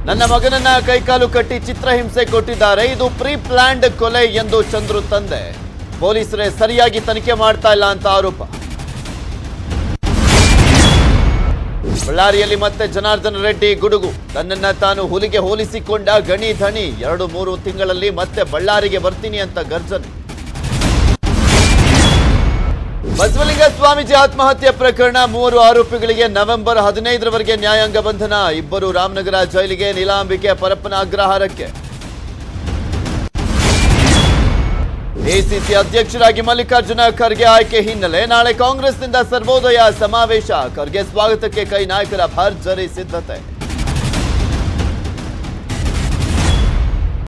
ನನ್ನ ಮಗನನ್ನ ಕೈಕಾಲು ಕಟ್ಟಿ ಚಿತ್ರಹಿಂಸೆ ಕೊಟ್ಟಿದ್ದಾರೆ ಇದು ಪ್ರೀ ಪ್ಲಾನ್ಡ್ ಕೊಲೆ ಎಂದು ಚಂದ್ರು ತಂದೆ ಪೊಲೀಸರೇ ಸರಿಯಾಗಿ ತನಿಖೆ ಮಾಡ್ತಾ ಇಲ್ಲ ಅಂತ ಆರೋಪ ಬಳ್ಳಾರಿಯಲ್ಲಿ ಮತ್ತೆ ಜನಾರ್ದನ ರೆಡ್ಡಿ ಗುಡುಗು ತನ್ನನ್ನ ತಾನು ಹುಲಿಗೆ ಹೋಲಿಸಿಕೊಂಡ ಗಣಿ ಧಣಿ ಎರಡು ಮೂರು ತಿಂಗಳಲ್ಲಿ ಮತ್ತೆ ಬಳ್ಳಾರಿಗೆ ಬರ್ತೀನಿ ಅಂತ ಗರ್ಜನೆ ಬಸವಲಿಂಗ ಸ್ವಾಮೀಜಿ ಆತ್ಮಹತ್ಯೆ ಪ್ರಕರಣ ಮೂವರು ಆರೋಪಿಗಳಿಗೆ ನವೆಂಬರ್ ಹದಿನೈದರವರೆಗೆ ನ್ಯಾಯಾಂಗ ಬಂಧನ ಇಬ್ಬರು ರಾಮನಗರ ಜೈಲಿಗೆ ನೀಲಾಂಬಿಕೆ ಪರಪ್ಪನ ಅಗ್ರಹಾರಕ್ಕೆ ಎಸಿಸಿ ಅಧ್ಯಕ್ಷರಾಗಿ ಮಲ್ಲಿಕಾರ್ಜುನ ಖರ್ಗೆ ಆಯ್ಕೆ ಹಿನ್ನೆಲೆ ನಾಳೆ ಕಾಂಗ್ರೆಸ್ನಿಂದ ಸರ್ವೋದಯ ಸಮಾವೇಶ ಖರ್ಗೆ ಸ್ವಾಗತಕ್ಕೆ ಕೈ ನಾಯಕರ ಭರ್ಜರಿ ಸಿದ್ಧತೆ